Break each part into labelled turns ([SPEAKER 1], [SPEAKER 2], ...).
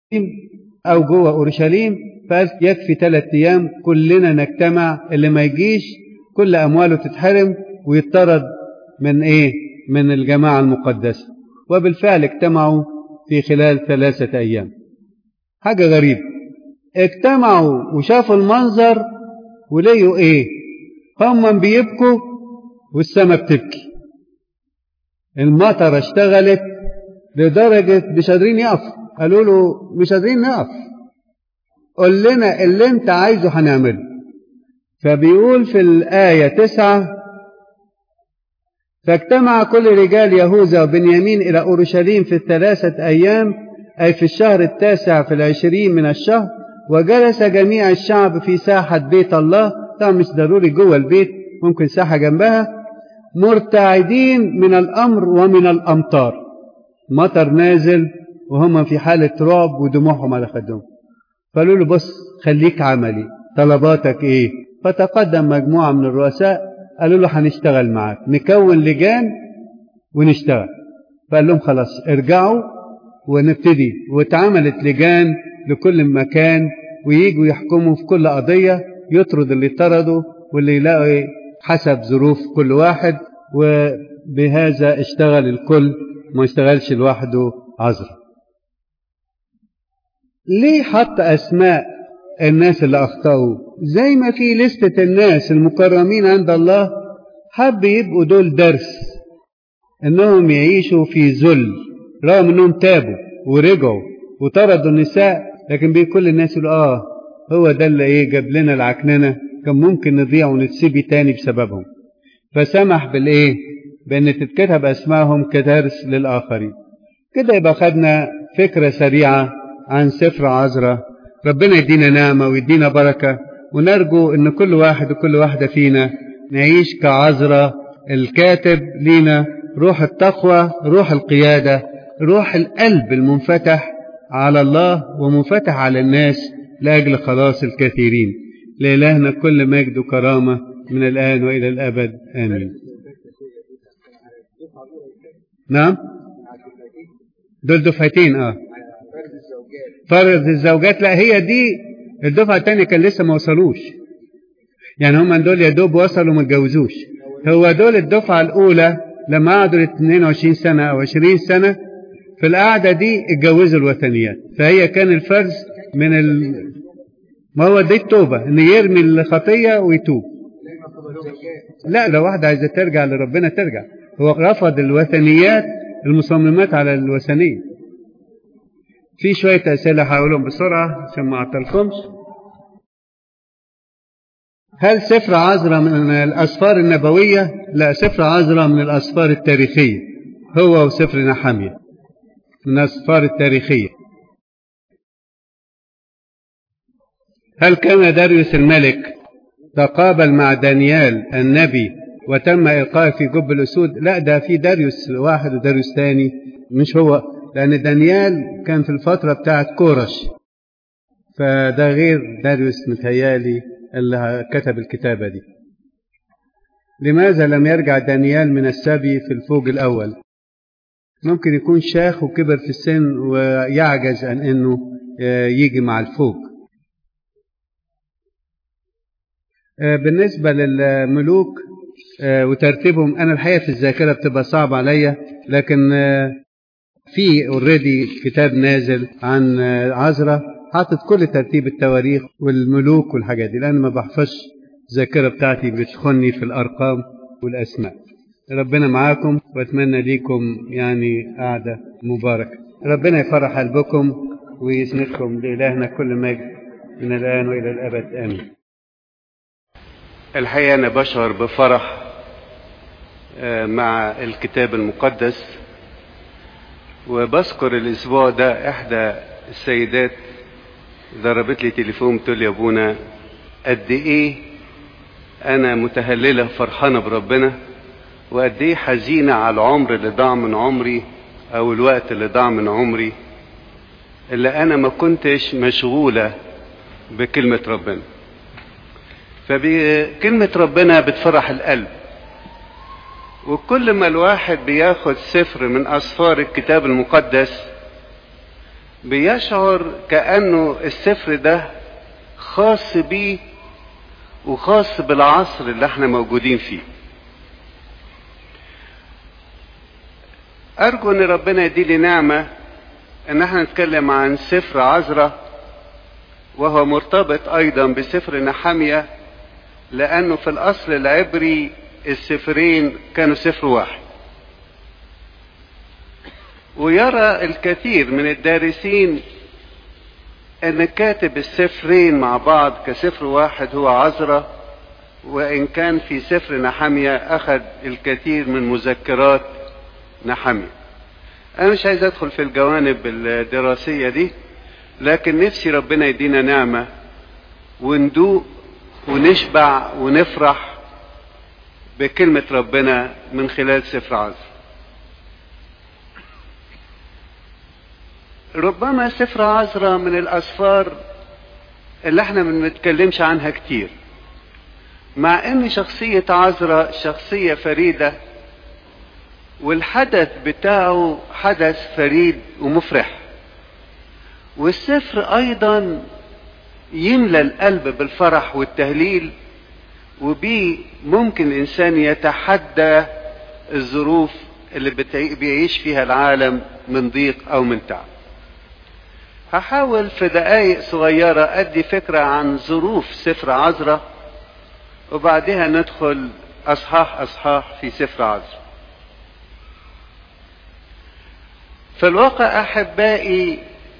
[SPEAKER 1] أو جوه أورشليم فقال يكفي ثلاث أيام كلنا نجتمع اللي ما يجيش كل أمواله تتحرم ويطرد من إيه من الجماعة المقدسة وبالفعل اجتمعوا في خلال ثلاثة أيام حاجة غريبة اجتمعوا وشافوا المنظر ولقوا ايه هم بيبكوا والسماء بتبكي المطر اشتغلت لدرجة مش قادرين يقفوا قالوا له مش قادرين نقف قول لنا اللي انت عايزه هنعمله فبيقول في الآية تسعة فاجتمع كل رجال يهوذا وبنيامين إلى أورشليم في الثلاثة أيام أي في الشهر التاسع في العشرين من الشهر وجلس جميع الشعب في ساحة بيت الله طبعا مش ضروري جوه البيت ممكن ساحة جنبها مرتعدين من الأمر ومن الأمطار مطر نازل وهم في حالة رعب ودموعهم على خدهم قالوا له بص خليك عملي طلباتك ايه فتقدم مجموعة من الرؤساء قالوا له هنشتغل معاك نكون لجان ونشتغل فقال لهم خلاص ارجعوا ونبتدي واتعملت لجان لكل مكان ويجوا يحكموا في كل قضية يطرد اللي طردوا واللي يلاقي حسب ظروف كل واحد وبهذا اشتغل الكل ما اشتغلش لوحده عذر ليه حط أسماء الناس اللي أخطأوا زي ما في لستة الناس المكرمين عند الله حب يبقوا دول درس انهم يعيشوا في ذل رغم انهم تابوا ورجعوا وطردوا النساء لكن بيه كل الناس يقولوا اه هو ده اللي ايه جاب لنا العكننه كان ممكن نضيع ونتسبي تاني بسببهم فسمح بالايه بان تتكتب اسمائهم كدرس للاخرين كده يبقى خدنا فكره سريعه عن سفر عذراء ربنا يدينا نعمه ويدينا بركه ونرجو ان كل واحد وكل واحده فينا نعيش كعذراء الكاتب لينا روح التقوى روح القياده روح القلب المنفتح على الله ومنفتح على الناس لاجل خلاص الكثيرين لإلهنا كل مجد وكرامة من الآن وإلى الأبد آمين نعم دول دفعتين اه فرض الزوجات لا هي دي الدفعة الثانية كان لسه ما وصلوش يعني هم دول يا دوب وصلوا ما اتجوزوش هو دول الدفعة الأولى لما قعدوا 22 سنة أو 20 سنة في القعدة دي اتجوزوا الوثنيات فهي كان الفرز من ال... ما هو دي التوبة إن يرمي الخطية ويتوب لا لو واحدة عايزة ترجع لربنا ترجع هو رفض الوثنيات المصممات على الوثنية في شوية أسئلة هقولهم بسرعة عشان ما أعطلكمش هل سفر عذراء من الأسفار النبوية؟ لا سفر عذراء من الأسفار التاريخية هو وسفر نحمية من الأسفار التاريخية هل كان داريوس الملك تقابل مع دانيال النبي وتم إلقائه في جب الأسود لا ده في داريوس واحد وداريوس تاني مش هو لأن دانيال كان في الفترة بتاعت كورش فده غير داريوس متهيالي اللي كتب الكتابة دي لماذا لم يرجع دانيال من السبي في الفوج الأول ممكن يكون شاخ وكبر في السن ويعجز عن أنه يجي مع الفوج بالنسبة للملوك وترتيبهم أنا الحقيقة في الذاكرة بتبقى صعبة عليا لكن في اوريدي كتاب نازل عن عذراء حاطط كل ترتيب التواريخ والملوك والحاجات دي لأن ما بحفظش الذاكرة بتاعتي بتخني في الأرقام والأسماء ربنا معاكم وأتمنى ليكم يعني قعدة مباركة ربنا يفرح قلبكم ويسندكم لإلهنا كل مجد من الآن وإلى الأبد آمين الحقيقة أنا بشعر بفرح مع الكتاب المقدس وبذكر الأسبوع ده إحدى السيدات ضربت لي تليفون تقول لي يا أبونا قد إيه أنا متهللة فرحانة بربنا وقد إيه حزينة على العمر اللي ضاع من عمري أو الوقت اللي ضاع من عمري اللي أنا ما كنتش مشغولة بكلمة ربنا فكلمة ربنا بتفرح القلب وكل ما الواحد بياخد سفر من أسفار الكتاب المقدس بيشعر كأنه السفر ده خاص بيه وخاص بالعصر اللي احنا موجودين فيه أرجو إن ربنا يديلي نعمة إن احنا نتكلم عن سفر عذراء وهو مرتبط أيضا بسفر نحمية لأنه في الأصل العبري السفرين كانوا سفر واحد ويرى الكثير من الدارسين ان كاتب السفرين مع بعض كسفر واحد هو عذراء وان كان في سفر نحمية اخذ الكثير من مذكرات نحمية انا مش عايز ادخل في الجوانب الدراسية دي لكن نفسي ربنا يدينا نعمة وندوق ونشبع ونفرح بكلمة ربنا من خلال سفر عذراء ربما سفر عذراء من الأسفار اللي احنا ما بنتكلمش عنها كتير مع ان شخصية عذراء شخصية فريدة والحدث بتاعه حدث فريد ومفرح والسفر ايضا يملى القلب بالفرح والتهليل وبيه ممكن الانسان يتحدى الظروف اللي بيعيش فيها العالم من ضيق او من تعب هحاول في دقايق صغيرة أدي فكرة عن ظروف سفر عذراء وبعدها ندخل أصحاح أصحاح في سفر عذراء في الواقع أحبائي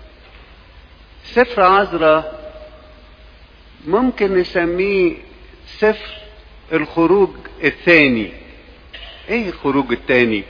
[SPEAKER 1] سفر عذراء ممكن نسميه سفر الخروج الثاني ايه الخروج الثاني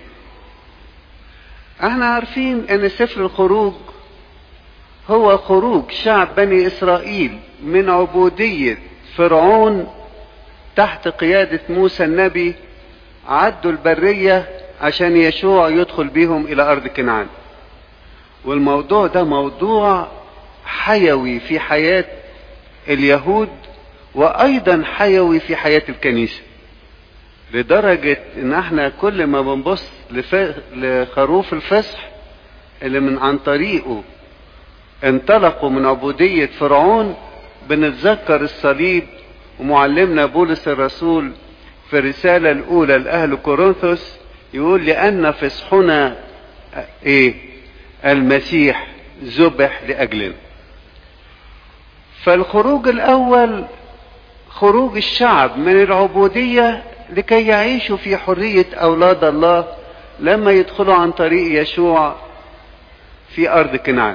[SPEAKER 1] احنا عارفين ان سفر الخروج هو خروج شعب بني اسرائيل من عبودية فرعون تحت قيادة موسى النبي عدوا البرية عشان يشوع يدخل بيهم الى ارض كنعان والموضوع ده موضوع حيوي في حياة اليهود وايضا حيوي في حياة الكنيسة لدرجة ان احنا كل ما بنبص لخروف الفصح اللي من عن طريقه انطلقوا من عبودية فرعون بنتذكر الصليب ومعلمنا بولس الرسول في الرسالة الأولى لأهل كورنثوس يقول لأن فصحنا إيه المسيح ذبح لأجلنا فالخروج الأول خروج الشعب من العبودية لكي يعيشوا في حرية أولاد الله لما يدخلوا عن طريق يشوع في أرض كنعان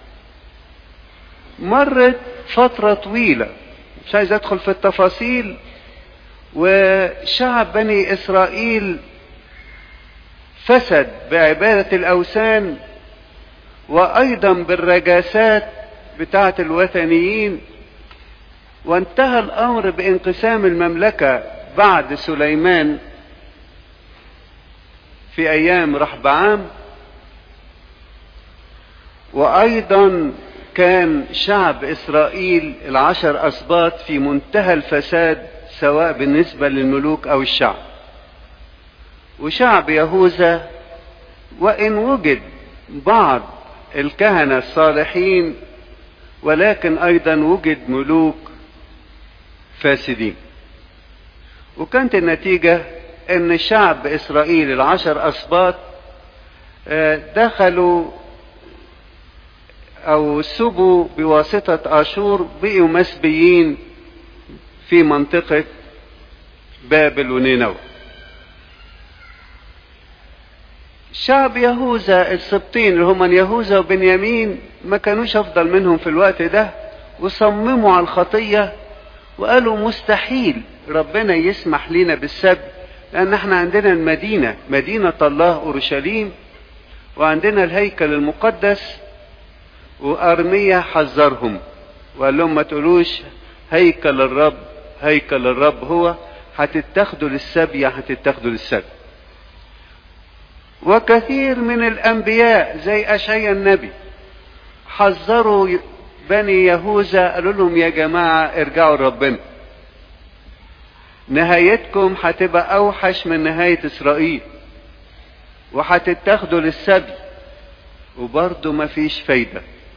[SPEAKER 1] مرت فترة طويلة مش عايز ادخل في التفاصيل وشعب بني اسرائيل فسد بعبادة الاوثان وايضا بالرجاسات بتاعة الوثنيين وانتهى الامر بانقسام المملكة بعد سليمان في ايام رحبعام وايضا كان شعب اسرائيل العشر اسباط في منتهى الفساد سواء بالنسبه للملوك او الشعب وشعب يهوذا وان وجد بعض الكهنه الصالحين ولكن ايضا وجد ملوك فاسدين وكانت النتيجه ان شعب اسرائيل العشر اسباط دخلوا او سبوا بواسطة اشور بقوا مسبيين في منطقة بابل ونينوى شعب يهوذا السبطين اللي هم يهوذا وبنيامين ما كانوش افضل منهم في الوقت ده وصمموا على الخطية وقالوا مستحيل ربنا يسمح لنا بالسبت لان احنا عندنا المدينة مدينة الله اورشليم وعندنا الهيكل المقدس وأرميا حذرهم وقال لهم ما تقولوش هيكل الرب هيكل الرب هو هتتاخدوا للسبي هتتاخدوا للسبي وكثير من الأنبياء زي أشعيا النبي حذروا بني يهوذا قالوا لهم يا جماعة ارجعوا لربنا نهايتكم هتبقى أوحش من نهاية إسرائيل وهتتاخدوا للسبي وبرضه مفيش فايدة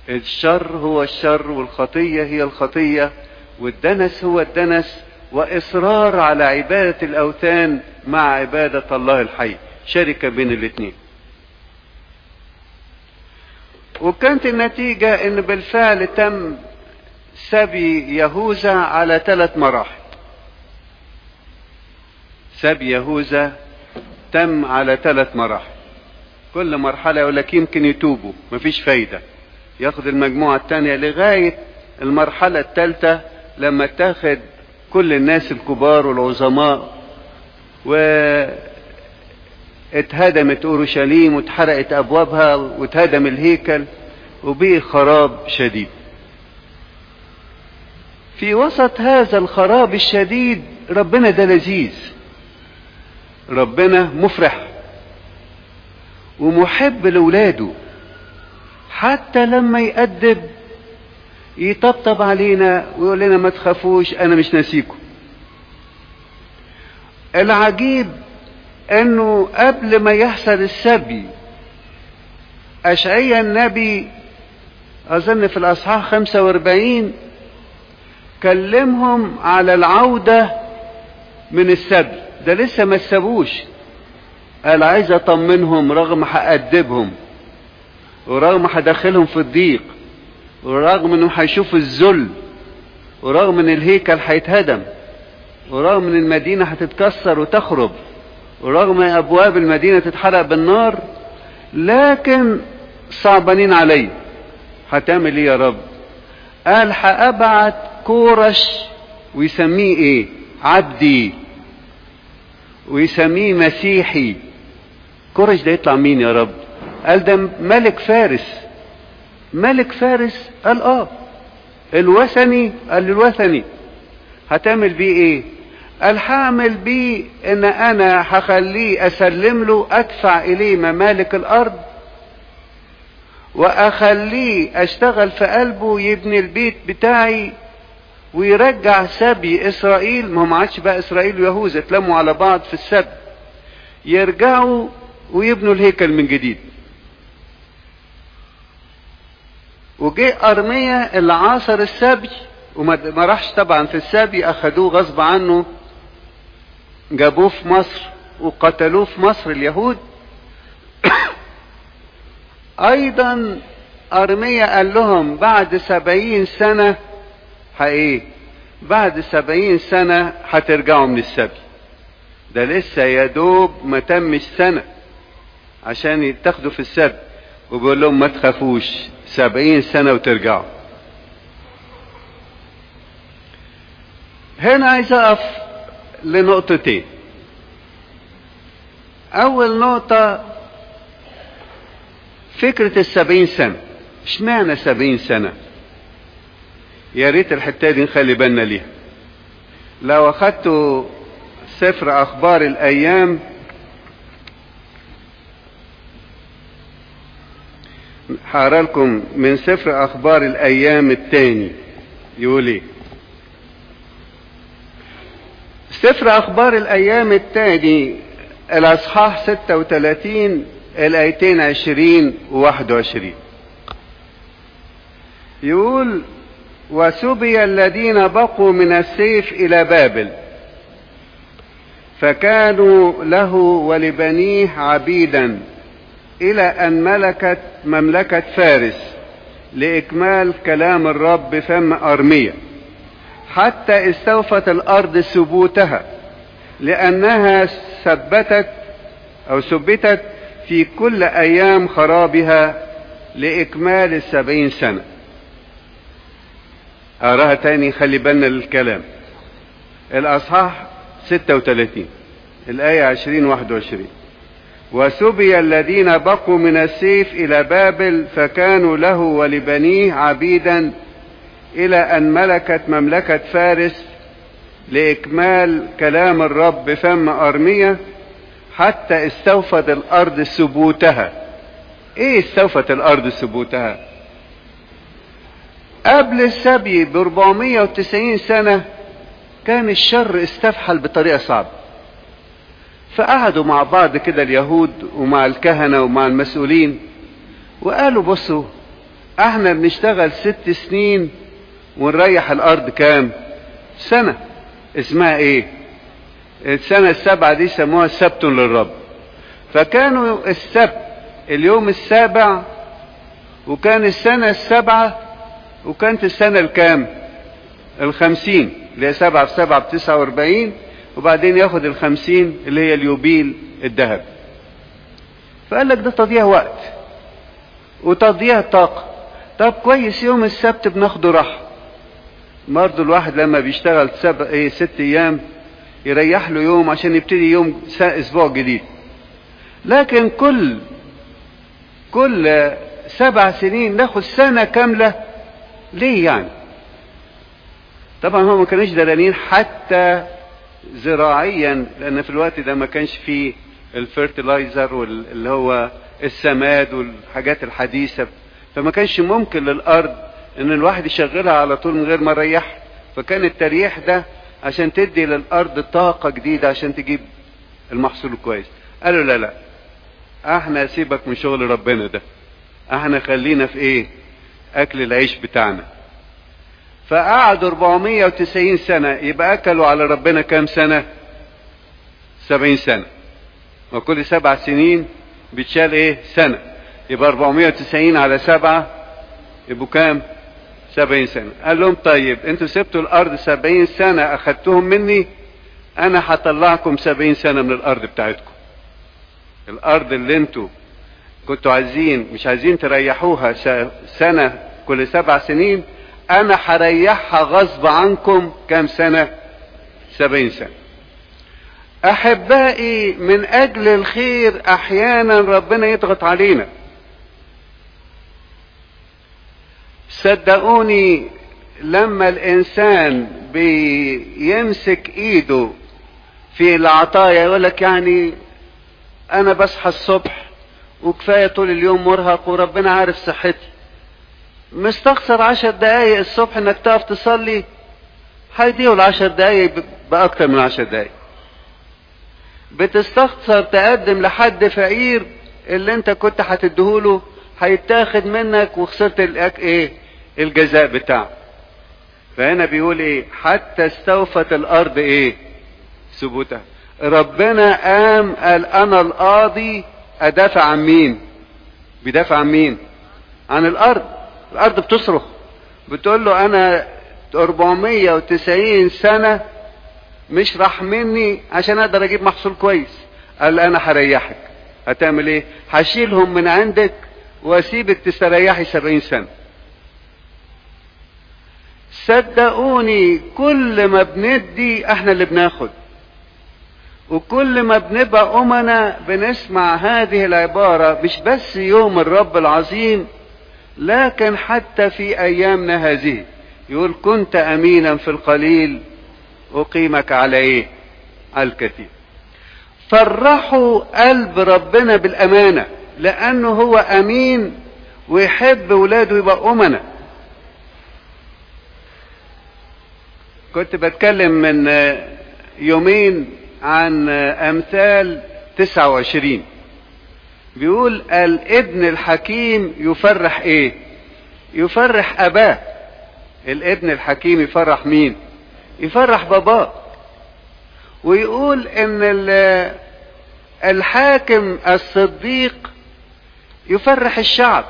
[SPEAKER 1] الشر هو الشر والخطية هي الخطية والدنس هو الدنس وإصرار على عبادة الأوثان مع عبادة الله الحي شركة بين الاثنين وكانت النتيجة ان بالفعل تم سبي يهوذا على ثلاث مراحل سبي يهوذا تم على ثلاث مراحل كل مرحلة يقول لك يمكن يتوبوا مفيش فايدة ياخد المجموعة الثانية لغاية المرحلة الثالثة لما تاخد كل الناس الكبار والعظماء و اتهدمت اورشليم واتحرقت ابوابها واتهدم الهيكل وبقي خراب شديد في وسط هذا الخراب الشديد ربنا ده لذيذ ربنا مفرح ومحب لاولاده حتى لما يأدب يطبطب علينا ويقول لنا ما تخافوش انا مش ناسيكم العجيب انه قبل ما يحصل السبي اشعيا النبي اظن في الاصحاح 45 كلمهم على العودة من السبي ده لسه ما سابوش قال عايز اطمنهم رغم هأدبهم ورغم هدخلهم في الضيق ورغم انهم هيشوفوا الذل ورغم ان الهيكل هيتهدم ورغم ان المدينة هتتكسر وتخرب ورغم ابواب المدينة تتحرق بالنار لكن صعبانين علي هتعمل ايه يا رب قال هابعت كورش ويسميه ايه عبدي ويسميه مسيحي كورش ده يطلع مين يا رب قال ده ملك فارس ملك فارس قال اه الوثني قال الوثني هتعمل بيه ايه قال هعمل بيه ان انا هخليه اسلم له ادفع اليه ممالك الارض واخليه اشتغل في قلبه يبني البيت بتاعي ويرجع سبي اسرائيل ما هو ما عادش بقى اسرائيل ويهوذا اتلموا على بعض في السبي يرجعوا ويبنوا الهيكل من جديد وجه ارميا اللي عاصر السبي وما راحش طبعا في السبي اخدوه غصب عنه جابوه في مصر وقتلوه في مصر اليهود ايضا ارميا قال لهم بعد سبعين سنة ايه بعد سبعين سنة هترجعوا من السبي ده لسه يا دوب ما تمش سنة عشان يتاخدوا في السبي وبيقول لهم ما تخافوش سبعين سنة وترجعوا هنا عايز اقف لنقطتين اول نقطة فكرة السبعين سنة اشمعنى سبعين سنة يا ريت الحتة دي نخلي بالنا ليها لو اخدتوا سفر اخبار الايام هقرا لكم من سفر اخبار الايام الثاني يقول ايه سفر اخبار الايام الثاني الاصحاح 36 الايتين 20 و 21 يقول وسبي الذين بقوا من السيف الى بابل فكانوا له ولبنيه عبيدا الى ان ملكت مملكة فارس لاكمال كلام الرب فم ارمية حتى استوفت الارض ثبوتها لانها ثبتت او ثبتت في كل ايام خرابها لاكمال السبعين سنة اراها تاني خلي بالنا للكلام الاصحاح 36 الايه 20 21 وسبي الذين بقوا من السيف الى بابل فكانوا له ولبنيه عبيدا الى ان ملكت مملكة فارس لاكمال كلام الرب فم ارمية حتى استوفت الارض ثبوتها ايه استوفت الارض ثبوتها قبل السبي ب 490 سنة كان الشر استفحل بطريقة صعبة فقعدوا مع بعض كده اليهود ومع الكهنة ومع المسؤولين وقالوا بصوا احنا بنشتغل ست سنين ونريح الارض كام سنة اسمها ايه السنة السابعة دي سموها سبت للرب فكانوا السبت اليوم السابع وكان السنة السابعة وكانت السنة الكام الخمسين اللي هي سبعة في سبعة بتسعة واربعين وبعدين ياخد الخمسين اللي هي اليوبيل الذهب فقال لك ده تضييع وقت وتضييع طاقة طب كويس يوم السبت بناخده راحة برضه الواحد لما بيشتغل سبع ايه ست ايام يريح له يوم عشان يبتدي يوم اسبوع جديد لكن كل كل سبع سنين ناخد سنة كاملة ليه يعني طبعا هم ما كانوش دلانين حتى زراعيا لان في الوقت ده ما كانش فيه الفيرتلايزر واللي هو السماد والحاجات الحديثة فما كانش ممكن للارض ان الواحد يشغلها على طول من غير ما يريح فكان التريح ده عشان تدي للارض طاقة جديدة عشان تجيب المحصول الكويس قالوا لا لا احنا سيبك من شغل ربنا ده احنا خلينا في ايه اكل العيش بتاعنا فقعدوا 490 سنة يبقى اكلوا على ربنا كام سنة 70 سنة وكل سبع سنين بتشال ايه سنة يبقى 490 على سبعة يبقوا كام 70 سنة قال لهم طيب انتوا سبتوا الارض 70 سنة اخدتهم مني انا هطلعكم 70 سنة من الارض بتاعتكم الارض اللي انتوا كنتوا عايزين مش عايزين تريحوها سنة كل سبع سنين انا هريحها غصب عنكم كام سنة سبعين سنة احبائي من اجل الخير احيانا ربنا يضغط علينا صدقوني لما الانسان بيمسك ايده في العطايا يقولك يعني انا بصحى الصبح وكفاية طول اليوم مرهق وربنا عارف صحتي مستخسر عشر دقايق الصبح انك تقف تصلي هيضيعوا العشر دقايق باكتر من عشر دقايق بتستخسر تقدم لحد فقير اللي انت كنت هتديهوله هيتاخد منك وخسرت الأك... ايه الجزاء بتاعه فهنا بيقول ايه حتى استوفت الارض ايه ثبوتها ربنا قام قال انا القاضي ادافع عن مين بيدافع عن مين عن الارض الارض بتصرخ بتقول له انا 490 سنة مش راح مني عشان اقدر اجيب محصول كويس قال انا هريحك هتعمل ايه هشيلهم من عندك واسيبك تستريحي 70 سنة صدقوني كل ما بندي احنا اللي بناخد وكل ما بنبقى أمنا بنسمع هذه العبارة مش بس يوم الرب العظيم لكن حتى في أيامنا هذه يقول كنت أمينا في القليل أقيمك على إيه على الكثير فرحوا قلب ربنا بالأمانة لأنه هو أمين ويحب ولاده يبقى أمنا كنت بتكلم من يومين عن امثال 29 بيقول الابن الحكيم يفرح ايه يفرح اباه الابن الحكيم يفرح مين يفرح باباه ويقول ان الحاكم الصديق يفرح الشعب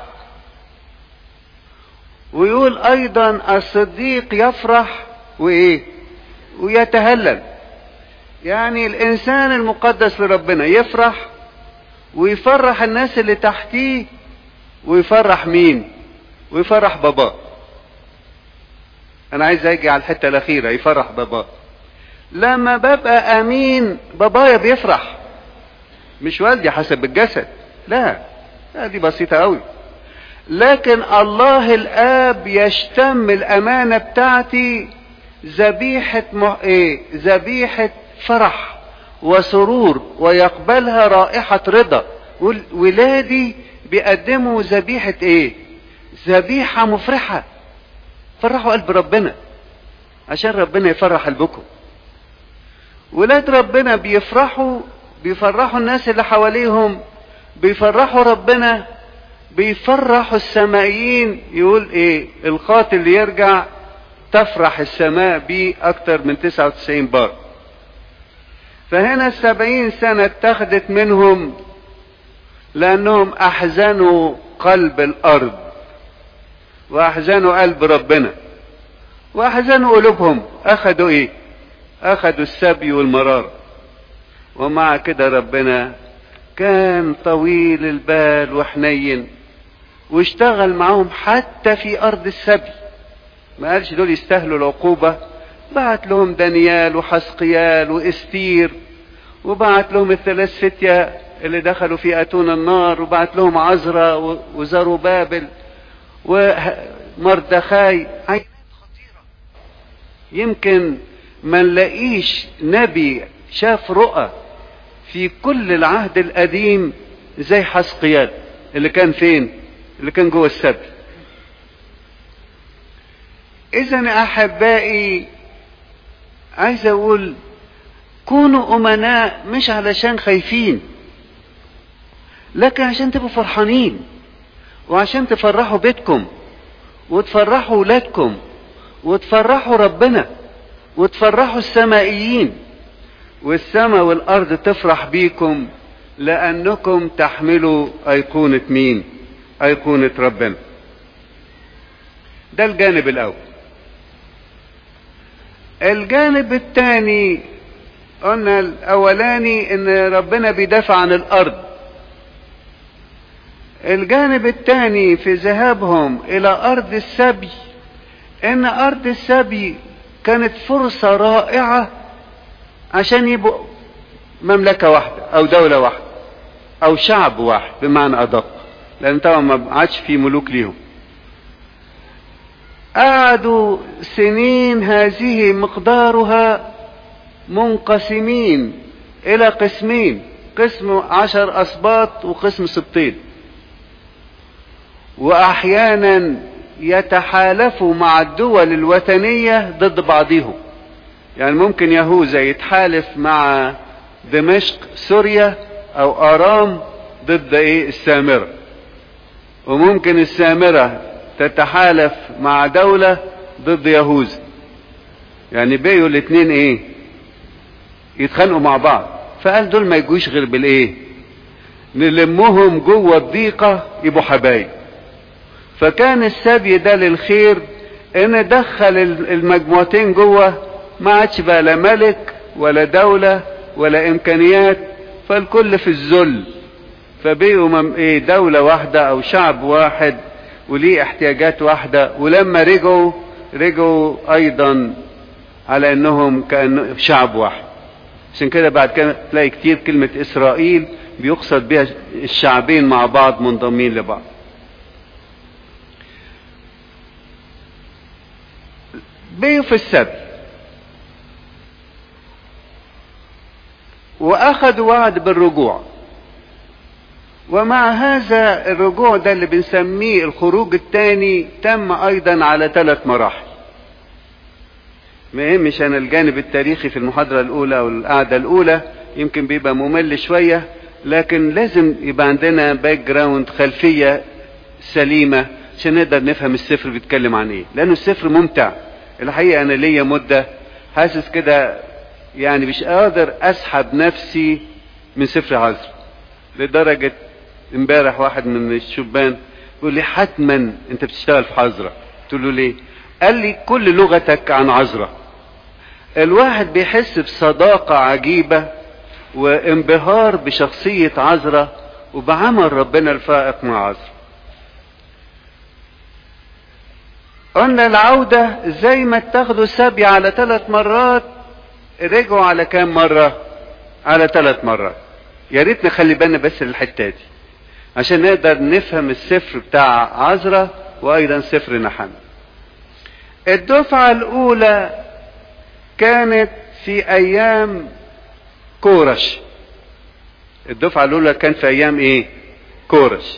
[SPEAKER 1] ويقول ايضا الصديق يفرح وايه ويتهلل يعني الانسان المقدس لربنا يفرح ويفرح الناس اللي تحتيه ويفرح مين ويفرح باباه انا عايز اجي على الحته الاخيره يفرح باباه لما ببقى امين بابايا بيفرح مش والدي حسب الجسد لا لا دي بسيطه قوي لكن الله الاب يشتم الامانه بتاعتي ذبيحه مح... ايه ذبيحه فرح وسرور ويقبلها رائحة رضا ولادي بيقدموا ذبيحة ايه ذبيحة مفرحة فرحوا قلب ربنا عشان ربنا يفرح قلبكم ولاد ربنا بيفرحوا بيفرحوا الناس اللي حواليهم بيفرحوا ربنا بيفرحوا السمائيين يقول ايه الخاطئ اللي يرجع تفرح السماء بيه اكتر من 99 بار فهنا السبعين سنة اتخذت منهم لانهم احزنوا قلب الارض واحزنوا قلب ربنا واحزنوا قلوبهم اخدوا ايه اخدوا السبي والمرار ومع كده ربنا كان طويل البال وحنين واشتغل معهم حتى في ارض السبي ما قالش دول يستاهلوا العقوبة بعت لهم دانيال وحسقيال واستير وبعت لهم الثلاث فتية اللي دخلوا في اتون النار وبعت لهم عزرا وزروبابل ومردخاي عينات خطيرة يمكن ما نلاقيش نبي شاف رؤى في كل العهد القديم زي حسقيال اللي كان فين اللي كان جوه السبت اذا احبائي عايز اقول كونوا امناء مش علشان خايفين لكن عشان تبقوا فرحانين وعشان تفرحوا بيتكم وتفرحوا ولادكم وتفرحوا ربنا وتفرحوا السمائيين والسماء والارض تفرح بيكم لانكم تحملوا ايقونة مين ايقونة ربنا ده الجانب الاول الجانب الثاني قلنا الاولاني ان ربنا بيدافع عن الارض الجانب الثاني في ذهابهم الى ارض السبي ان ارض السبي كانت فرصة رائعة عشان يبقوا مملكة واحدة او دولة واحدة او شعب واحد بمعنى ادق لان طبعا ما عادش في ملوك ليهم قعدوا سنين هذه مقدارها منقسمين الى قسمين قسم عشر اسباط وقسم سبطين واحيانا يتحالفوا مع الدول الوثنية ضد بعضهم يعني ممكن يهوذا يتحالف مع دمشق سوريا او ارام ضد ايه السامرة وممكن السامرة تتحالف مع دولة ضد يهوذا يعني بيوا الاتنين ايه يتخانقوا مع بعض فقال دول ما يجوش غير بالايه نلمهم جوه الضيقة يبقوا حبايب فكان السبي ده للخير ان دخل المجموعتين جوه ما عادش بقى لا ملك ولا دولة ولا امكانيات فالكل في الذل فبقوا ايه دولة واحدة او شعب واحد وليه احتياجات واحدة ولما رجعوا رجعوا ايضا على انهم كأنه شعب واحد عشان كده بعد كده تلاقي كتير كلمة اسرائيل بيقصد بها الشعبين مع بعض منضمين لبعض بيوا في السبت واخذوا وعد بالرجوع ومع هذا الرجوع ده اللي بنسميه الخروج الثاني تم ايضا على ثلاث مراحل ما يهمش انا الجانب التاريخي في المحاضرة الاولى او القعدة الاولى يمكن بيبقى ممل شوية لكن لازم يبقى عندنا باك جراوند خلفية سليمة عشان نقدر نفهم السفر بيتكلم عن ايه لانه السفر ممتع الحقيقة انا ليا مدة حاسس كده يعني مش قادر اسحب نفسي من سفر عزر لدرجة امبارح واحد من الشبان يقول لي حتما انت بتشتغل في عزرة قلت له ليه قال لي كل لغتك عن عزرة الواحد بيحس بصداقة عجيبة وانبهار بشخصية عزرة وبعمل ربنا الفائق مع عزرة قلنا العودة زي ما اتخذوا سبي على ثلاث مرات رجعوا على كام مرة على ثلاث مرات يا ريت نخلي بالنا بس الحتة دي عشان نقدر نفهم السفر بتاع عزرة وايضا سفر نحن الدفعة الاولى كانت في ايام كورش الدفعة الاولى كانت في ايام ايه كورش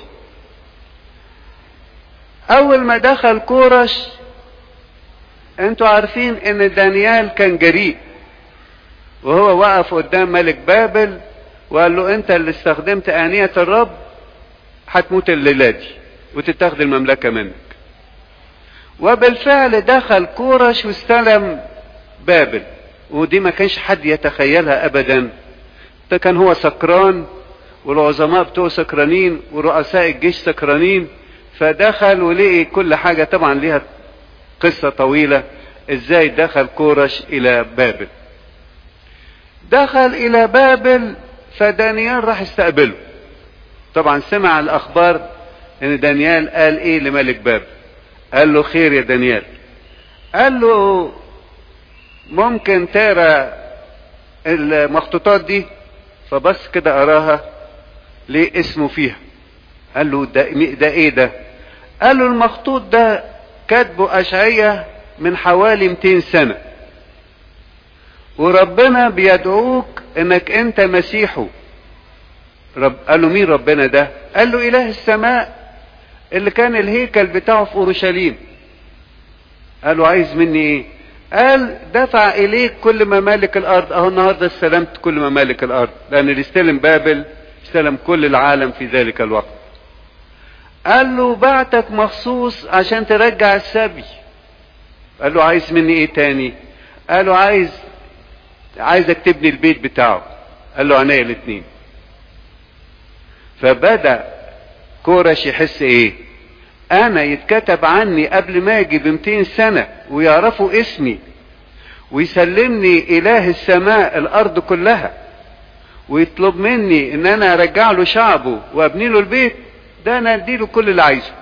[SPEAKER 1] اول ما دخل كورش انتوا عارفين ان دانيال كان جريء وهو وقف قدام ملك بابل وقال له انت اللي استخدمت آنية الرب هتموت الليلة دي وتتاخد المملكة منك وبالفعل دخل كورش واستلم بابل ودي ما كانش حد يتخيلها ابدا ده كان هو سكران والعظماء بتوعه سكرانين ورؤساء الجيش سكرانين فدخل ولقي كل حاجة طبعا ليها قصة طويلة ازاي دخل كورش الى بابل دخل الى بابل فدانيال راح استقبله طبعا سمع الاخبار ان دانيال قال ايه لملك بابل قال له خير يا دانيال قال له ممكن تقرا المخطوطات دي فبس كده اراها ليه اسمه فيها قال له ده, ده ايه ده قال له المخطوط ده كاتبه اشعية من حوالي 200 سنة وربنا بيدعوك انك انت مسيحه رب قال له مين ربنا ده قال له اله السماء اللي كان الهيكل بتاعه في اورشليم قال له عايز مني ايه قال دفع اليك كل ممالك الارض اهو النهارده استلمت كل ممالك الارض لان اللي استلم بابل استلم كل العالم في ذلك الوقت قال له بعتك مخصوص عشان ترجع السبي قال له عايز مني ايه تاني قال له عايز عايزك تبني البيت بتاعه قال له عينيا الاتنين فبدأ كورش يحس ايه انا يتكتب عني قبل ما اجي ب 200 سنة ويعرفوا اسمي ويسلمني اله السماء الارض كلها ويطلب مني ان انا ارجع له شعبه وابني له البيت ده انا اديله كل اللي عايزه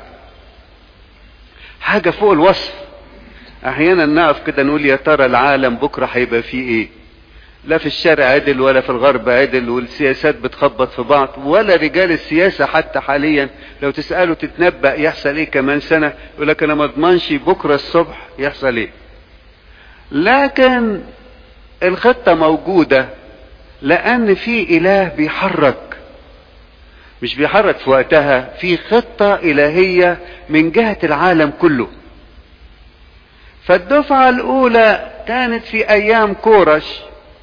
[SPEAKER 1] حاجة فوق الوصف احيانا نقف كده نقول يا ترى العالم بكرة هيبقى فيه ايه لا في الشرق عدل ولا في الغرب عدل والسياسات بتخبط في بعض ولا رجال السياسة حتى حاليا لو تسأله تتنبأ يحصل ايه كمان سنة يقول لك انا ما اضمنش بكرة الصبح يحصل ايه لكن الخطة موجودة لان في اله بيحرك مش بيحرك في وقتها في خطة الهية من جهة العالم كله فالدفعة الاولى كانت في ايام كورش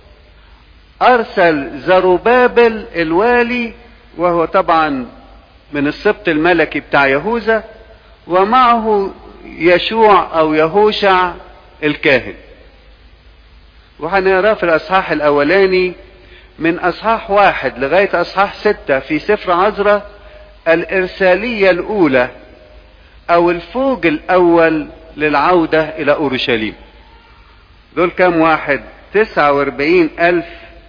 [SPEAKER 1] ارسل زروبابل الوالي وهو طبعا من السبط الملكي بتاع يهوذا ومعه يشوع او يهوشع الكاهن وهنقراه في الاصحاح الاولاني من اصحاح واحد لغاية اصحاح ستة في سفر عزرة الارسالية الاولى او الفوج الاول للعودة الى اورشليم دول كام واحد تسعة واربعين الف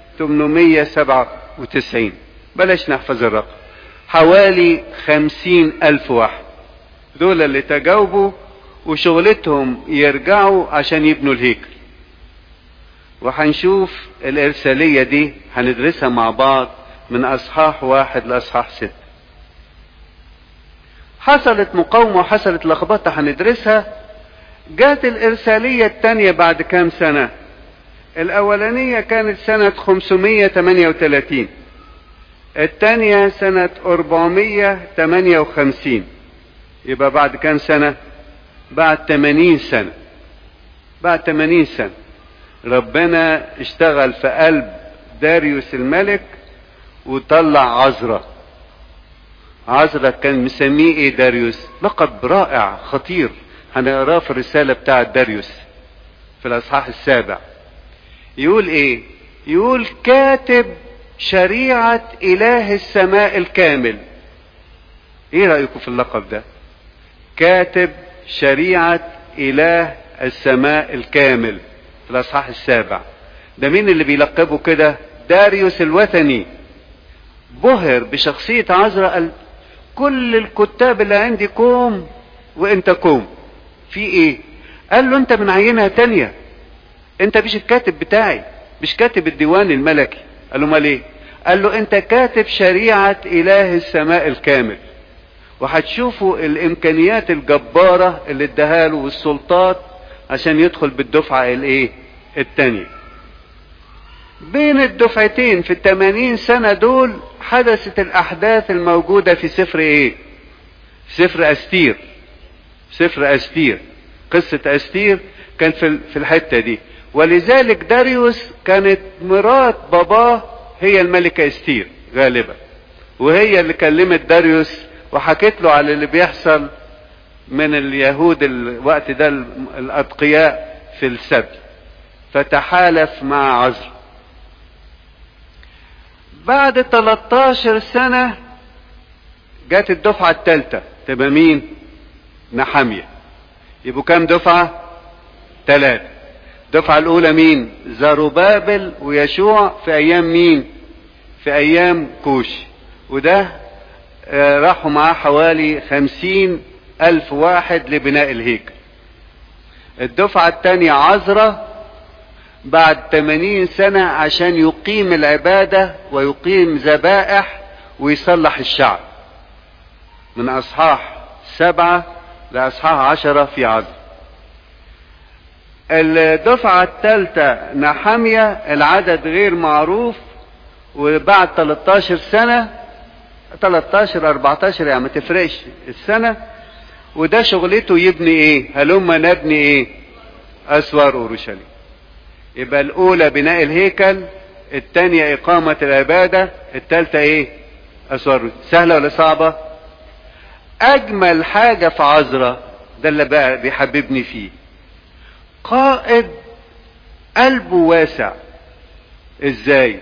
[SPEAKER 1] 897 بلاش نحفظ الرقم حوالي خمسين ألف واحد دول اللي تجاوبوا وشغلتهم يرجعوا عشان يبنوا الهيكل وهنشوف الإرسالية دي هندرسها مع بعض من أصحاح واحد لأصحاح ستة حصلت مقاومة وحصلت لخبطة هندرسها جات الإرسالية التانية بعد كام سنة الأولانية كانت سنة 538 الثانية سنة 458 يبقى بعد كام سنة؟ بعد 80 سنة بعد 80 سنة ربنا اشتغل في قلب داريوس الملك وطلع عزرة عزرة كان مسميه ايه داريوس لقب رائع خطير هنقراه في الرسالة بتاعة داريوس في الأصحاح السابع يقول ايه يقول كاتب شريعة اله السماء الكامل ايه رأيكم في اللقب ده كاتب شريعة اله السماء الكامل في الاصحاح السابع ده مين اللي بيلقبه كده داريوس الوثني بهر بشخصية عزرا قال كل الكتاب اللي عندي كوم وانت كوم في ايه قال له انت من عينة تانية انت مش الكاتب بتاعي مش كاتب الديوان الملكي قال له امال ايه قال له انت كاتب شريعة اله السماء الكامل وهتشوفوا الامكانيات الجبارة اللي اداها له والسلطات عشان يدخل بالدفعة الايه التانية بين الدفعتين في التمانين سنة دول حدثت الاحداث الموجودة في سفر ايه سفر استير سفر استير قصة استير كان في في الحتة دي ولذلك داريوس كانت مرات باباه هي الملكة استير غالبا وهي اللي كلمت داريوس وحكيت له على اللي بيحصل من اليهود الوقت ده الأتقياء في السبت فتحالف مع عزر بعد 13 سنة جت الدفعة الثالثة تبقى مين؟ نحامية يبقوا كام دفعة؟ ثلاثة الدفعة الأولى مين؟ زروبابل ويشوع في أيام مين؟ في أيام كوش وده آه راحوا معاه حوالي خمسين ألف واحد لبناء الهيكل الدفعة الثانية عزرة بعد 80 سنة عشان يقيم العبادة ويقيم ذبائح ويصلح الشعب من أصحاح سبعة لأصحاح عشرة في عزر الدفعة الثالثة نحامية العدد غير معروف وبعد 13 سنة 13 14 يعني ما تفرقش السنة وده شغلته يبني ايه هلما نبني ايه اسوار اورشليم يبقى الاولى بناء الهيكل الثانية اقامة العبادة الثالثة ايه اسوار سهلة ولا صعبة اجمل حاجة في عذرة ده اللي بقى بيحببني فيه قائد قلبه واسع ازاي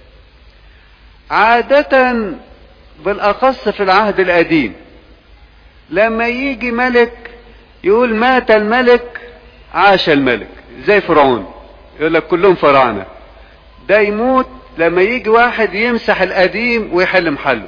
[SPEAKER 1] عادة بالاخص في العهد القديم لما يجي ملك يقول مات الملك عاش الملك زي فرعون يقول لك كلهم فراعنة ده يموت لما يجي واحد يمسح القديم ويحل محله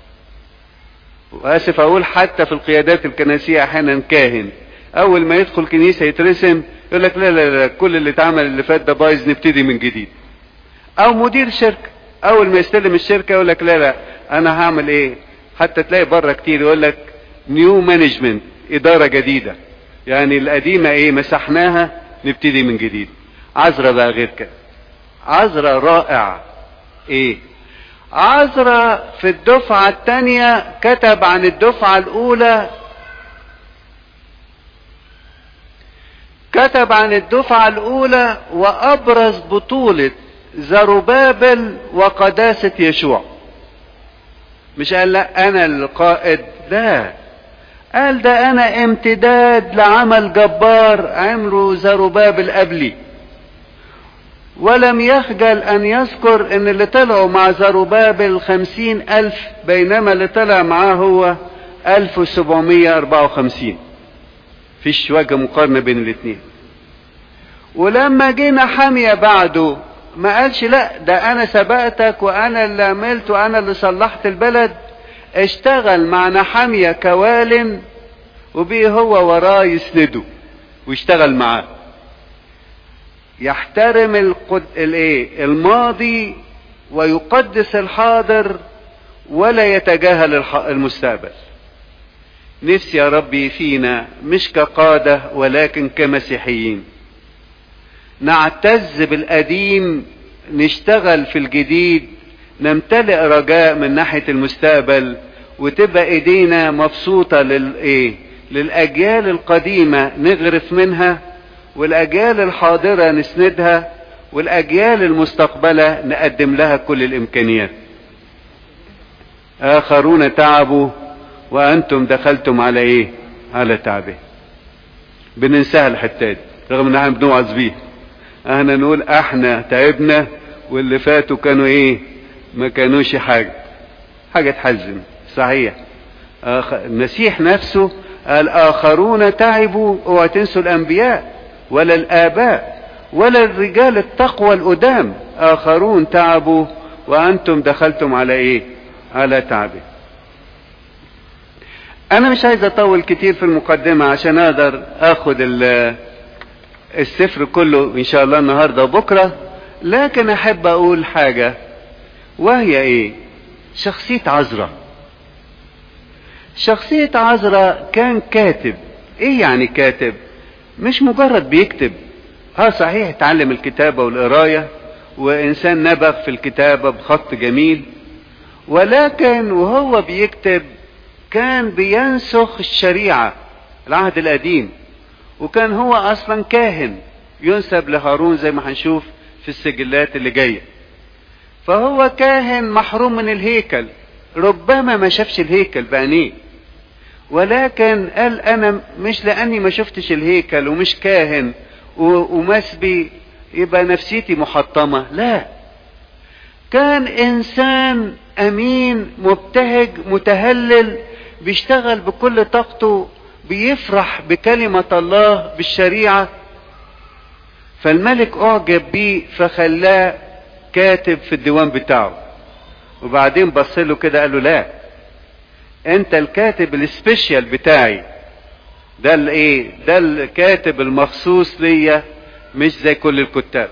[SPEAKER 1] واسف اقول حتى في القيادات الكنسية احيانا كاهن اول ما يدخل كنيسة يترسم يقول لك لا لا لا كل اللي اتعمل اللي فات ده بايظ نبتدي من جديد او مدير شركة اول ما يستلم الشركة يقول لك لا لا انا هعمل ايه حتى تلاقي بره كتير يقول لك نيو مانجمنت ادارة جديدة يعني القديمة ايه مسحناها نبتدي من جديد عذرة بقى غير كده عذرة رائع ايه عذرة في الدفعة الثانية كتب عن الدفعة الاولى كتب عن الدفعة الاولى وابرز بطولة زروبابل وقداسة يشوع مش قال لا انا القائد لا قال ده انا امتداد لعمل جبار عمره زروبابل قبلي ولم يخجل ان يذكر ان اللي طلعوا مع زروبابل خمسين الف بينما اللي طلع معاه هو الف وسبعمية اربعة وخمسين فيش وجه مقارنة بين الاثنين ولما جينا حامية بعده ما قالش لا ده انا سبقتك وانا اللي عملت وانا اللي صلحت البلد اشتغل مع نحامية كوال وبيه هو وراه يسنده ويشتغل معاه يحترم القد... الايه الماضي ويقدس الحاضر ولا يتجاهل الح... المستقبل نفسي يا ربي فينا مش كقادة ولكن كمسيحيين نعتز بالقديم نشتغل في الجديد نمتلئ رجاء من ناحية المستقبل وتبقى ايدينا مبسوطة للايه للاجيال القديمة نغرف منها والاجيال الحاضرة نسندها والاجيال المستقبلة نقدم لها كل الامكانيات اخرون تعبوا وانتم دخلتم على ايه على تعبه بننساها الحتة دي رغم ان احنا بنوعظ بيه احنا نقول احنا تعبنا واللي فاتوا كانوا ايه ما كانوش حاجة حاجة تحزن صحيح آخ... المسيح نفسه الآخرون تعبوا اوعى تنسوا الأنبياء ولا الآباء ولا الرجال التقوى القدام آخرون تعبوا وأنتم دخلتم على إيه على تعبه أنا مش عايز أطول كتير في المقدمة عشان أقدر أخد السفر كله إن شاء الله النهاردة وبكرة لكن أحب أقول حاجة وهي ايه شخصية عذرة شخصية عذرة كان كاتب ايه يعني كاتب مش مجرد بيكتب اه صحيح اتعلم الكتابة والقراية وانسان نبغ في الكتابة بخط جميل ولكن وهو بيكتب كان بينسخ الشريعة العهد القديم وكان هو اصلا كاهن ينسب لهارون زي ما هنشوف في السجلات اللي جايه فهو كاهن محروم من الهيكل ربما ما شافش الهيكل بعينيه ولكن قال انا مش لاني ما شفتش الهيكل ومش كاهن ومسبي يبقى نفسيتي محطمة لا كان انسان امين مبتهج متهلل بيشتغل بكل طاقته بيفرح بكلمة الله بالشريعة فالملك اعجب بيه فخلاه كاتب في الديوان بتاعه وبعدين بص له كده قال له لا انت الكاتب السبيشال بتاعي ده الايه ده الكاتب المخصوص ليا مش زي كل الكتاب